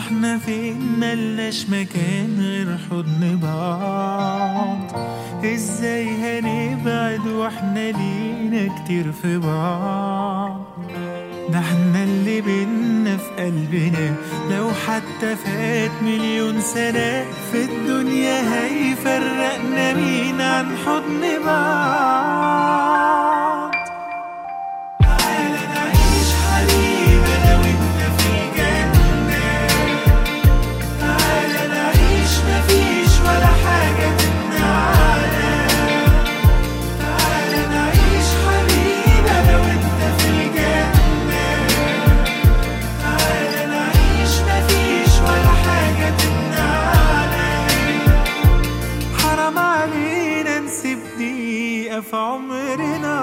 رحنا فين ملناش مكان غير حضن بعض ازاي هنبعد واحنا لينا كتير في بعض ده احنا اللي بينا في قلبنا لو حتى فات مليون سنة في الدنيا هيفرقنا مين عن حضن بعض تعالى نعيش حبيبي انا وانت في الجنة تعالى نعيش مفيش ولا حاجة تمنعنا تعالى نعيش حبيبي انا وانت في الجنة تعالى نعيش مفيش ولا حاجة تمنعنا حرام علينا نسيب دقيقة في عمرنا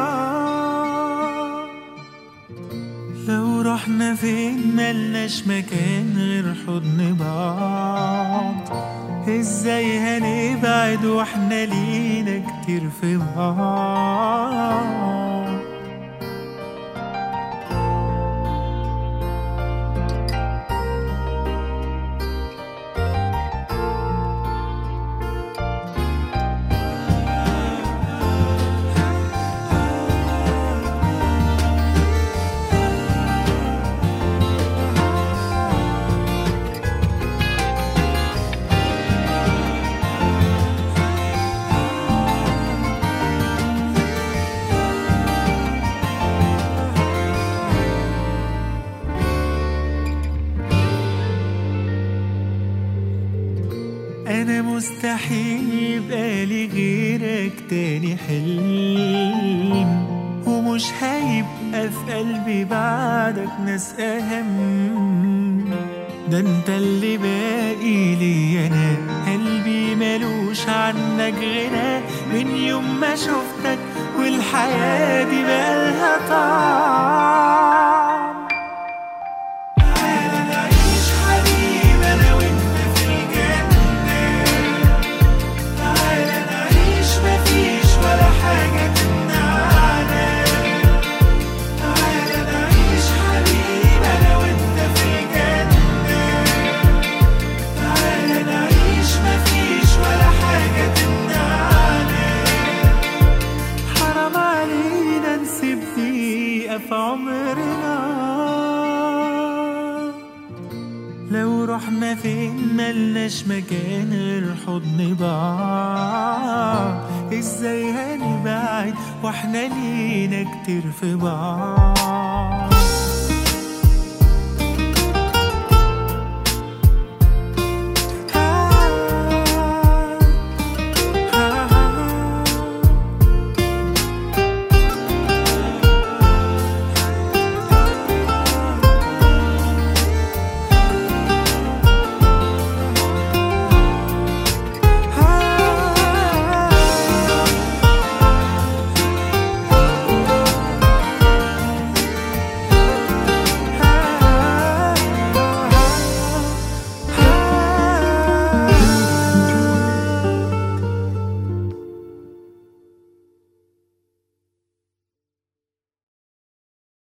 لو رحنا فين ملناش مكان غير حضن بعض ازاي هنبعد واحنا لينا كتير في بعض انا مستحيل يبقى لي غيرك تاني حلم ومش هيبقى في قلبي بعدك ناس اهم ده انت اللي باقي لي انا قلبي ملوش عنك غنى من يوم ما شفتك والحياة دي بقالها طعم تعالى نعيش حبيبي انا وانت في الجنة تعالى نعيش مفيش ولا حاجة تمنعنا تعالى نعيش حبيبي انا وانت في الجنة تعالى نعيش مفيش ولا حاجة تمنعنا حرام علينا نسيب دقيقة في عمرنا لو رحنا فين ملناش مكان غير حضن بعض ازاي هنبعد واحنا لينا كتير في بعض